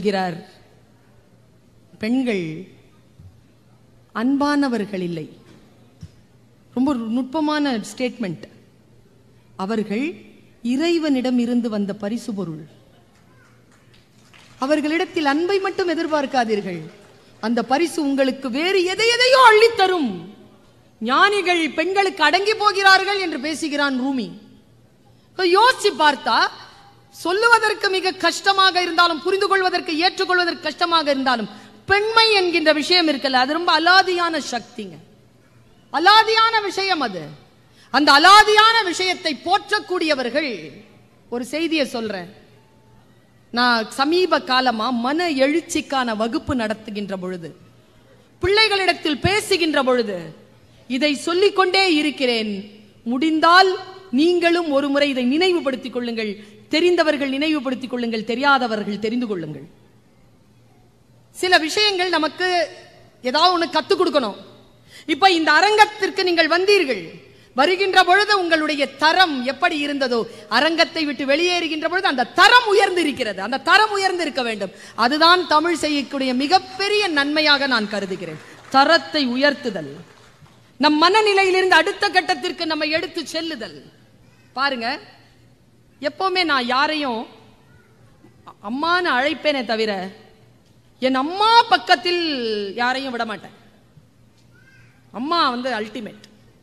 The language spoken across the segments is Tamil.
சொல்கிறார் பெண்கள் அன்பானவர்கள் இல்லை ரொம்ப ஒரு நுட்பமான ஸ்டேட்மெண்ட் அவர்கள் இறைவனிடம் இருந்து வந்த பரிசு பொருள் அவர்களிடத்தில் அன்பை மட்டும் எதிர்பார்க்காதீர்கள் அந்த பரிசு உங்களுக்கு வேறு எதை எதையோ அள்ளித்தரும் ஞானிகள் பெண்களுக்கு அடங்கி போகிறார்கள் என்று பேசுகிறான் ரூமி இப்ப யோசிச்சு பார்த்தா சொல்லுவதற்கு மிக கஷ்டமாக இருந்தாலும் புரிந்து கொள்வதற்கு ஏற்றுக்கொள்வதற்கு கஷ்டமாக இருந்தாலும் பெண்மை என்கின்ற விஷயம் இருக்குல்ல அது ரொம்ப அலாதியான சக்திங்க அலாதியான விஷயம் அது அந்த அலாதியான விஷயத்தை போற்றக்கூடியவர்கள் ஒரு செய்தியை சொல்றேன் நான் சமீப காலமா மன எழுச்சிக்கான வகுப்பு நடத்துகின்ற பொழுது பிள்ளைகளிடத்தில் பேசுகின்ற பொழுது இதை சொல்லிக் கொண்டே இருக்கிறேன் முடிந்தால் நீங்களும் ஒரு முறை இதை நினைவுபடுத்திக் கொள்ளுங்கள் தெரிந்தவர்கள் நினைவுபடுத்திக் கொள்ளுங்கள் தெரியாதவர்கள் தெரிந்து கொள்ளுங்கள் சில விஷயங்கள் நமக்கு ஏதாவது ஒண்ணு கத்துக் கொடுக்கணும் இப்ப இந்த அரங்கத்திற்கு நீங்கள் வந்தீர்கள் வருகின்ற பொழுது உங்களுடைய தரம் எப்படி இருந்ததோ அரங்கத்தை விட்டு வெளியேறுகின்ற பொழுது அந்த தரம் உயர்ந்து இருக்கிறது அந்த தரம் உயர்ந்து இருக்க வேண்டும் அதுதான் தமிழ் செய்யக்கூடிய மிகப்பெரிய நன்மையாக நான் கருதுகிறேன் தரத்தை உயர்த்துதல் நம் மனநிலையிலிருந்து அடுத்த கட்டத்திற்கு நம்ம எடுத்து செல்லுதல் பாருங்க எப்பவுமே நான் யாரையும் அம்மான்னு அழைப்பேனே தவிர என் அம்மா பக்கத்தில் யாரையும் விட மாட்டேன் அம்மா வந்து அல்டிமேட்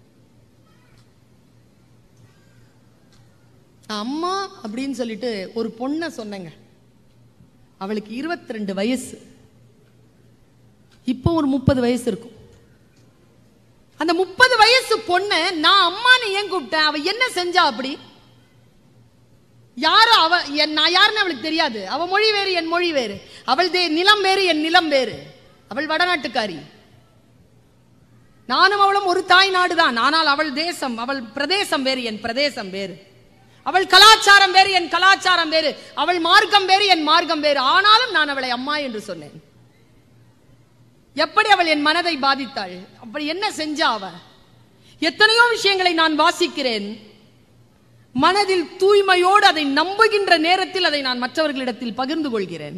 அம்மா அப்படின்னு சொல்லிட்டு ஒரு பொண்ணை சொன்னேங்க அவளுக்கு 22 ரெண்டு வயசு இப்போ ஒரு முப்பது வயசு இருக்கும் அந்த முப்பது வயசு பொண்ணை நான் அம்மான்னு ஏன் கூப்பிட்டேன் அவ என்ன செஞ்சா அப்படி யாரும் அவ என் நான் யாருன்னு அவளுக்கு தெரியாது அவ மொழி வேறு என் மொழி வேறு அவள் தே நிலம் வேறு என் நிலம் வேறு அவள் வடநாட்டுக்காரி நானும் அவளும் ஒரு தாய் நாடுதான் ஆனால் அவள் தேசம் அவள் பிரதேசம் வேறு என் பிரதேசம் வேறு அவள் கலாச்சாரம் வேறு என் கலாச்சாரம் வேறு அவள் மார்க்கம் வேறு என் மார்க்கம் வேறு ஆனாலும் நான் அவளை அம்மா என்று சொன்னேன் எப்படி அவள் என் மனதை பாதித்தாள் அப்படி என்ன செஞ்சா அவ எத்தனையோ விஷயங்களை நான் வாசிக்கிறேன் மனதில் தூய்மையோடு அதை நம்புகின்ற நேரத்தில் அதை நான் மற்றவர்களிடத்தில் பகிர்ந்து கொள்கிறேன்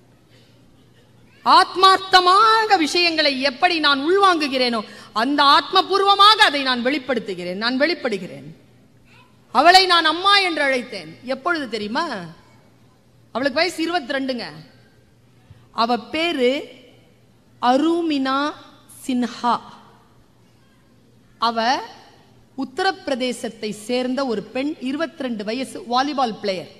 ஆத்மார்த்தமாக விஷயங்களை எப்படி நான் உள்வாங்குகிறேனோ அந்த ஆத்மபூர்வமாக அதை நான் வெளிப்படுத்துகிறேன் நான் வெளிப்படுகிறேன் அவளை நான் அம்மா என்று அழைத்தேன் எப்பொழுது தெரியுமா அவளுக்கு வயசு இருபத்தி ரெண்டுங்க அவ பேரு அருமினா சின்ஹா அவ உத்தரப்பிரதேசத்தை சேர்ந்த ஒரு பெண் 22 ரெண்டு வயசு வாலிபால் பிளேயர்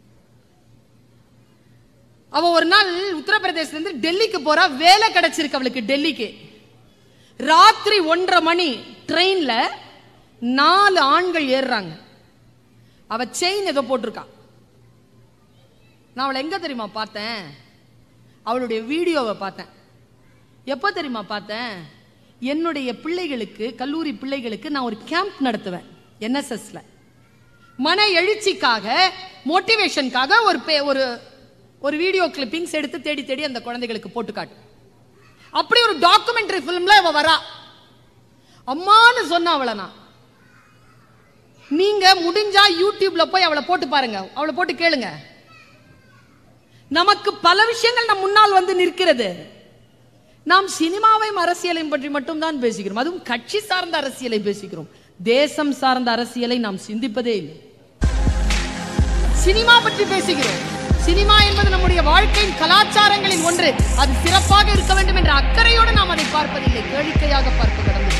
அவ ஒரு நாள் உத்தரப்பிரதேசத்துல இருந்து டெல்லிக்கு போறா வேலை கிடைச்சிருக்கு அவளுக்கு டெல்லிக்கு ராத்திரி ஒன்றரை மணி ட்ரெயின்ல நாலு ஆண்கள் ஏறுறாங்க அவ செயின் ஏதோ போட்டிருக்கா நான் அவளை எங்க தெரியுமா பார்த்தேன் அவளுடைய வீடியோவை பார்த்தேன் எப்போ தெரியுமா பார்த்தேன் என்னுடைய பிள்ளைகளுக்கு கல்லூரி பிள்ளைகளுக்கு நான் ஒரு கேம்ப் நடத்துவேன் என்எஸ்எஸ்ல மன எழுச்சிக்காக மோட்டிவேஷனுக்காக ஒரு பே- ஒரு ஒரு வீடியோ கிளிப்பிங்ஸ் எடுத்து தேடி தேடி அந்த குழந்தைகளுக்கு போட்டு காட்டு அப்படி ஒரு டாக்குமெண்ட்ரி ஃபிலிம்ல அவ வரா அம்மான்னு சொன்ன அவளை நான் நீங்க முடிஞ்சா யூடியூப்ல போய் அவளை போட்டு பாருங்க அவளை போட்டு கேளுங்க நமக்கு பல விஷயங்கள் நம் முன்னால் வந்து நிற்கிறது நாம் சினிமாவையும் அரசியலையும் பற்றி மட்டும்தான் பேசுகிறோம் அதுவும் கட்சி சார்ந்த அரசியலை பேசுகிறோம் தேசம் சார்ந்த அரசியலை நாம் சிந்திப்பதே இல்லை சினிமா பற்றி பேசுகிறோம் சினிமா என்பது நம்முடைய வாழ்க்கையின் கலாச்சாரங்களில் ஒன்று அது சிறப்பாக இருக்க வேண்டும் என்ற அக்கறையோடு நாம் அதை பார்ப்பதில்லை கேளிக்கையாக பார்க்க கடந்து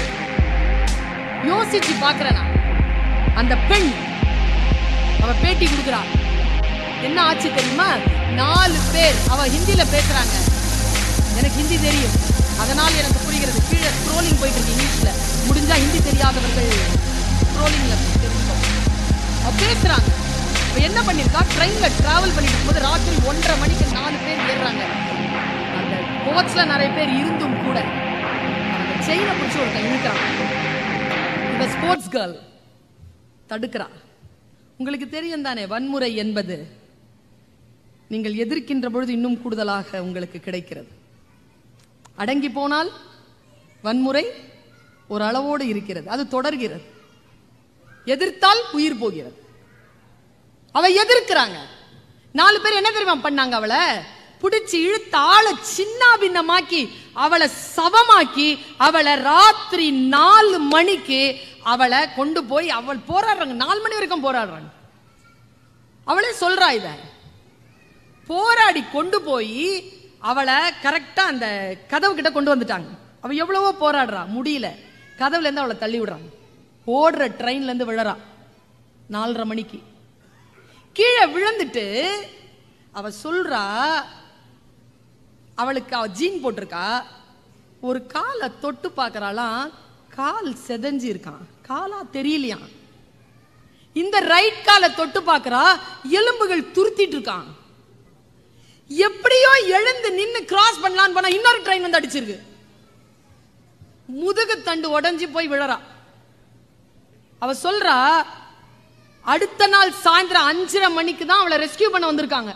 யோசிச்சு பார்க்கிறேன் நான் அந்த பெண் அவ பேட்டி கொடுக்கிறா என்ன ஆச்சு தெரியுமா நாலு பேர் அவ ஹிந்தில பேசுறாங்க எனக்கு ஹிந்தி தெரியும் அதனால் எனக்கு புரிகிறது கீழே ஸ்க்ரோலிங் போயிட்டு இருக்கு இங்கிலீஷ்ல முடிஞ்சா ஹிந்தி தெரியாதவர்கள் ஸ்க்ரோலிங்ல தெரிஞ்சுக்கோங்க அவ பேசுறாங்க இப்ப என்ன பண்ணிருக்கா ட்ரெயின்ல டிராவல் பண்ணிட்டு இருக்கும்போது ராத்திரி ஒன்றரை மணிக்கு நாலு பேர் ஏறுறாங்க அந்த கோச்ல நிறைய பேர் இருந்தும் கூட அந்த செயினை பிடிச்சி ஒருத்தன் இழுக்கிறான் இந்த ஸ்போர்ட்ஸ் கேர்ள் தடுக்கிறா உங்களுக்கு தெரியும் தானே வன்முறை என்பது நீங்கள் எதிர்க்கின்ற பொழுது இன்னும் கூடுதலாக உங்களுக்கு கிடைக்கிறது அடங்கி போனால் வன்முறை ஒரு அளவோடு இருக்கிறது அது தொடர்கிறது எதிர்த்தால் உயிர் போகிறது அவ எதிர்க்கிறாங்க நாலு பேர் என்ன தெரியுமா பண்ணாங்க அவளை பிடிச்சு இழுத்து ஆளை சின்ன பின்னமாக்கி அவளை சவமாக்கி அவளை ராத்திரி நாலு மணிக்கு அவளை கொண்டு போய் அவள் போராடுறாங்க நாலு மணி வரைக்கும் போராடுறாங்க அவளே சொல்றா இத போராடி கொண்டு போய் அவளை கரெக்டா அந்த கதவு கிட்ட கொண்டு வந்துட்டாங்க அவ எவ்வளவோ போராடுறா முடியல கதவுல இருந்து அவளை தள்ளி விடுறாங்க ஓடுற ட்ரெயின்ல இருந்து விழறா நாலரை மணிக்கு கீழே விழுந்துட்டு அவ சொல்றா அவளுக்கு அவ ஜீன் போட்டிருக்கா ஒரு காலை தொட்டு பார்க்கறாளாம் கால் செதஞ்சு இருக்கான் காலா தெரியலையாம் இந்த ரைட் காலை தொட்டு பார்க்கறா எலும்புகள் துருத்திட்டு இருக்கான் எப்படியோ எழுந்து நின்னு கிராஸ் பண்ணலான்னு போனா இன்னொரு ட்ரெயின் வந்து அடிச்சிருக்கு முதுகு தண்டு உடைஞ்சு போய் விழறா அவ சொல்றா அடுத்த நாள் சாயந்தரம் அஞ்சரை மணிக்கு தான் அவளை ரெஸ்கியூ பண்ண வந்திருக்காங்க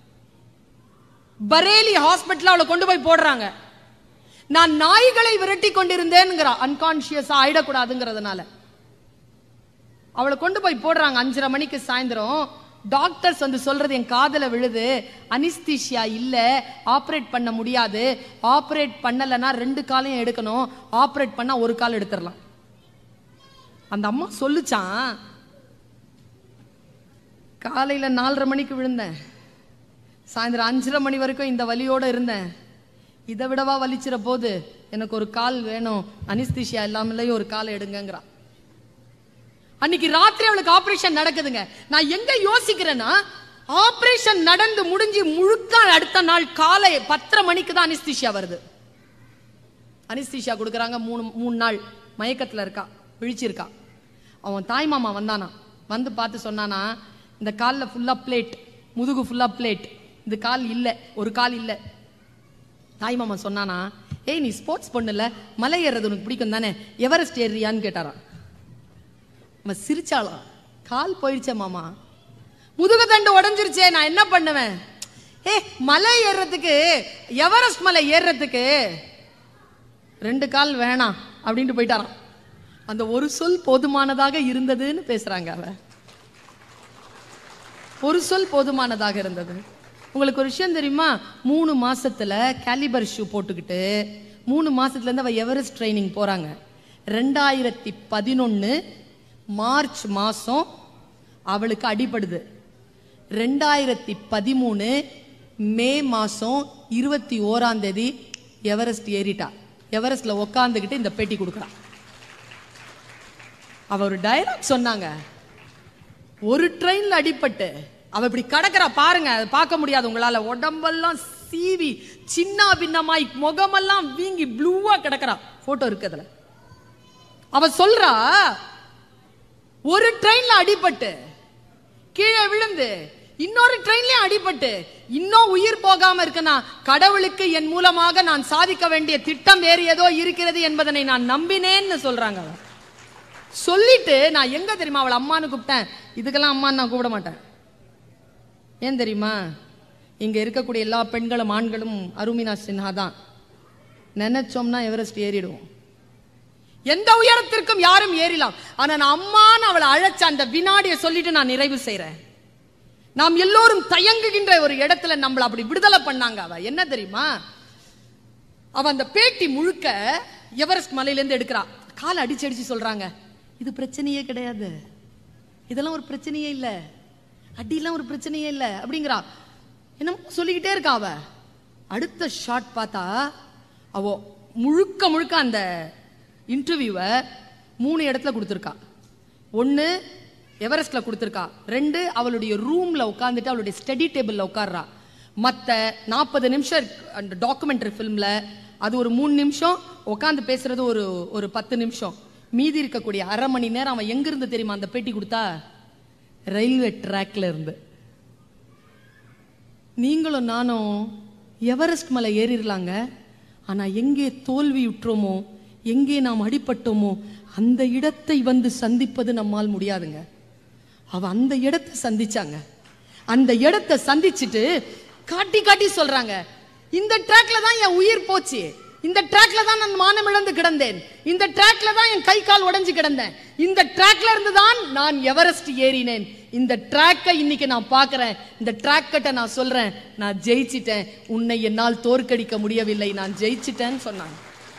பரேலி ஹாஸ்பிட்டல் அவளை கொண்டு போய் போடுறாங்க நான் நாய்களை விரட்டி கொண்டிருந்தேன்ங்கிறா அன்கான்சியஸா ஆயிடக்கூடாதுங்கிறதுனால அவளை கொண்டு போய் போடுறாங்க அஞ்சரை மணிக்கு சாயந்தரம் டாக்டர்ஸ் வந்து சொல்றது என் காதுல விழுது அனிஸ்தீஷியா இல்ல ஆபரேட் பண்ண முடியாது ஆபரேட் பண்ணலன்னா ரெண்டு காலையும் எடுக்கணும் ஆபரேட் பண்ணா ஒரு கால் எடுத்துடலாம் அந்த அம்மா சொல்லுச்சான் காலையில நாலரை மணிக்கு விழுந்தேன் சாயந்தரம் அஞ்சரை மணி வரைக்கும் இந்த வலியோட இருந்தேன் இதை விடவா வலிச்சிற போது எனக்கு ஒரு கால் வேணும் அனிஸ்தீஷியா இல்லாமலேயே ஒரு காலை எடுங்கங்கிறா அன்னைக்கு ராத்திரி அவளுக்கு ஆபரேஷன் நடக்குதுங்க நான் எங்க யோசிக்கிறேன்னா ஆபரேஷன் நடந்து முடிஞ்சு முழுக்க அடுத்த நாள் காலை பத்தரை மணிக்கு தான் அனிஸ்தீஷியா வருது அனிஸ்தீஷியா கொடுக்குறாங்க மூணு மூணு நாள் மயக்கத்துல இருக்கா விழிச்சிருக்கா அவன் தாய் மாமா வந்தானா வந்து பார்த்து சொன்னானா இந்த காலில் ஃபுல்லா பிளேட் முதுகு ஃபுல்லா பிளேட் இந்த கால் இல்ல ஒரு கால் இல்ல தாய் மாமா சொன்னானா ஏய் நீ ஸ்போர்ட்ஸ் பொண்ணுல மலை ஏறுறது உனக்கு பிடிக்கும் தானே எவரெஸ்ட் ஏறியான்னு கேட்டாராம் அவன் சிரிச்சாளாம் கால் போயிடுச்சே மாமா முதுகு தண்டு உடைஞ்சிருச்சே நான் என்ன பண்ணுவேன் ஏ மலை ஏறுறதுக்கு எவரெஸ்ட் மலை ஏறுறதுக்கு ரெண்டு கால் வேணாம் அப்படின்ட்டு போயிட்டாராம் அந்த ஒரு சொல் போதுமானதாக இருந்ததுன்னு பேசுறாங்க அவ ஒரு சொல் போதுமானதாக இருந்தது உங்களுக்கு ஒரு விஷயம் தெரியுமா மூணு மாசத்துல கேலிபர் ஷூ போட்டுக்கிட்டு மூணு மாசத்துல இருந்து அவ எவரெஸ்ட் ட்ரைனிங் போறாங்க ரெண்டாயிரத்தி பதினொன்னு மார்ச் மாசம் அவளுக்கு அடிபடுது ரெண்டாயிரத்தி பதிமூணு மே மாசம் இருபத்தி ஓராம் தேதி எவரெஸ்ட் ஏறிட்டா எவரெஸ்ட்ல உக்காந்துக்கிட்டு இந்த பேட்டி கொடுக்குறா அவ ஒரு டயலாக் சொன்னாங்க ஒரு ட்ரெயின்ல அடிபட்டு அவ இப்படி கடக்கறா பாருங்க அதை பார்க்க முடியாது உங்களால உடம்பெல்லாம் சீவி சின்ன பின்னமாய் முகமெல்லாம் வீங்கி ப்ளூவா கிடக்குறா போட்டோ இருக்கு அதுல அவ சொல்றா ஒரு ட்ரெயின்ல அடிபட்டு கீழே விழுந்து இன்னொரு ட்ரெயின்லயும் அடிபட்டு இன்னும் உயிர் போகாம இருக்குன்னா கடவுளுக்கு என் மூலமாக நான் சாதிக்க வேண்டிய திட்டம் வேறு ஏதோ இருக்கிறது என்பதனை நான் நம்பினேன்னு சொல்றாங்க அவ. சொல்லிட்டு நான் எங்க தெரியுமா அவளை அம்மான்னு கூப்பிட்டேன் இதுக்கெல்லாம் அம்மான்னு நான் கூப்பிட மாட்டேன் ஏன் தெரியுமா இங்க இருக்கக்கூடிய எல்லா பெண்களும் ஆண்களும் அருமினா சின்ஹா தான் நினைச்சோம்னா எவரெஸ்ட் ஏறிடுவோம் எந்த உயரத்திற்கும் யாரும் ஏறிலாம் ஆனா நான் அம்மான்னு அவளை அழைச்ச அந்த வினாடியை சொல்லிட்டு நான் நிறைவு செய்றேன் நாம் எல்லோரும் தயங்குகின்ற ஒரு இடத்துல நம்மள அப்படி விடுதலை பண்ணாங்க அவ என்ன தெரியுமா அவ அந்த பேட்டி முழுக்க எவரெஸ்ட் மலையிலேருந்து எடுக்கிறா காலை அடிச்சு அடிச்சு சொல்றாங்க இது பிரச்சனையே கிடையாது இதெல்லாம் ஒரு பிரச்சனையே இல்ல அடியெல்லாம் ஒரு பிரச்சனையே இல்ல அப்படிங்கிறா என்னமோ சொல்லிக்கிட்டே இருக்கா அவ அடுத்த ஷாட் பார்த்தா அவ முழுக்க முழுக்க அந்த இன்டர்வியூவை மூணு இடத்துல கொடுத்துருக்கா ஒன்று எவரெஸ்ட்ல கொடுத்துருக்கா ரெண்டு அவளுடைய ரூம்ல உட்காந்துட்டு அவளுடைய ஸ்டடி டேபிள்ல உட்கார்றா மற்ற நாற்பது நிமிஷம் அந்த டாக்குமெண்ட்ரி ஃபிலிம்ல அது ஒரு மூணு நிமிஷம் உட்காந்து பேசுறது ஒரு ஒரு பத்து நிமிஷம் மீதி இருக்கக்கூடிய அரை மணி நேரம் அவன் எங்க இருந்து தெரியுமா அந்த பேட்டி கொடுத்தா ரயில்வே ட்ராக்ல இருந்து நீங்களும் நானும் எவரெஸ்ட் மலை ஏறிடலாங்க ஆனா எங்கே தோல்வியுற்றோமோ எங்கே நாம் அடிபட்டோமோ அந்த இடத்தை வந்து சந்திப்பது நம்மால் முடியாதுங்க அவ அந்த இடத்தை சந்திச்சாங்க அந்த இடத்தை சந்திச்சுட்டு காட்டி காட்டி சொல்றாங்க இந்த ட்ராக்ல தான் என் உயிர் போச்சு இந்த ட்ராக்ல தான் நான் மானம் இழந்து கிடந்தேன் இந்த ட்ராக்ல தான் என் கை கால் உடைஞ்சு கிடந்தேன் இந்த ட்ராக்ல இருந்து தான் நான் எவரெஸ்ட் ஏறினேன் இந்த ட்ராக்கை இன்னைக்கு நான் பார்க்கறேன் இந்த ட்ராக் கட்ட நான் சொல்றேன் நான் ஜெயிச்சிட்டேன் உன்னை என்னால் தோற்கடிக்க முடியவில்லை நான் ஜெயிச்சிட்டேன்னு சொன்னாங்க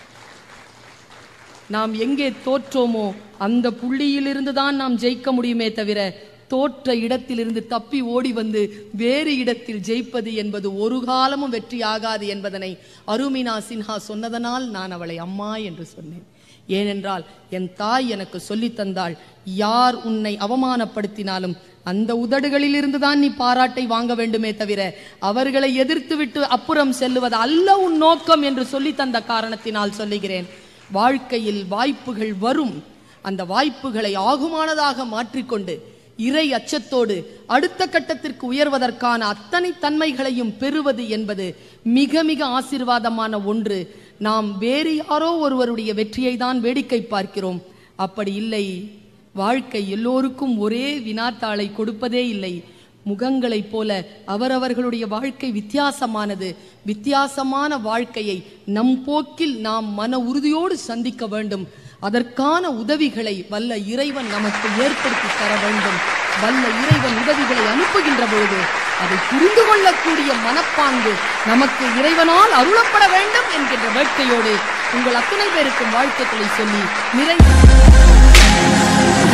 நாம் எங்கே தோற்றோமோ அந்த புள்ளியிலிருந்து தான் நாம் ஜெயிக்க முடியுமே தவிர தோற்ற இடத்திலிருந்து தப்பி ஓடி வந்து வேறு இடத்தில் ஜெயிப்பது என்பது ஒரு காலமும் வெற்றி ஆகாது என்பதனை அருமினா சின்ஹா சொன்னதனால் நான் அவளை அம்மா என்று சொன்னேன் ஏனென்றால் என் தாய் எனக்கு சொல்லித் தந்தாள் யார் உன்னை அவமானப்படுத்தினாலும் அந்த உதடுகளிலிருந்து தான் நீ பாராட்டை வாங்க வேண்டுமே தவிர அவர்களை எதிர்த்து விட்டு அப்புறம் செல்லுவது அல்ல உன் நோக்கம் என்று சொல்லித் தந்த காரணத்தினால் சொல்லுகிறேன் வாழ்க்கையில் வாய்ப்புகள் வரும் அந்த வாய்ப்புகளை ஆகுமானதாக மாற்றிக்கொண்டு இறை அச்சத்தோடு அடுத்த கட்டத்திற்கு உயர்வதற்கான அத்தனை தன்மைகளையும் பெறுவது என்பது மிக மிக ஆசீர்வாதமான ஒன்று நாம் வேறு யாரோ ஒருவருடைய வெற்றியை தான் வேடிக்கை பார்க்கிறோம் அப்படி இல்லை வாழ்க்கை எல்லோருக்கும் ஒரே வினாத்தாளை கொடுப்பதே இல்லை முகங்களைப் போல அவரவர்களுடைய வாழ்க்கை வித்தியாசமானது வித்தியாசமான வாழ்க்கையை நம் போக்கில் நாம் மன உறுதியோடு சந்திக்க வேண்டும் அதற்கான உதவிகளை வல்ல இறைவன் நமக்கு ஏற்படுத்தி தர வேண்டும் வல்ல இறைவன் உதவிகளை அனுப்புகின்ற பொழுது அதை புரிந்து கொள்ளக்கூடிய மனப்பாங்கு நமக்கு இறைவனால் அருளப்பட வேண்டும் என்கின்ற வேட்கையோடு உங்கள் அத்தனை பேருக்கும் வாழ்த்துக்களை சொல்லி நிறைவு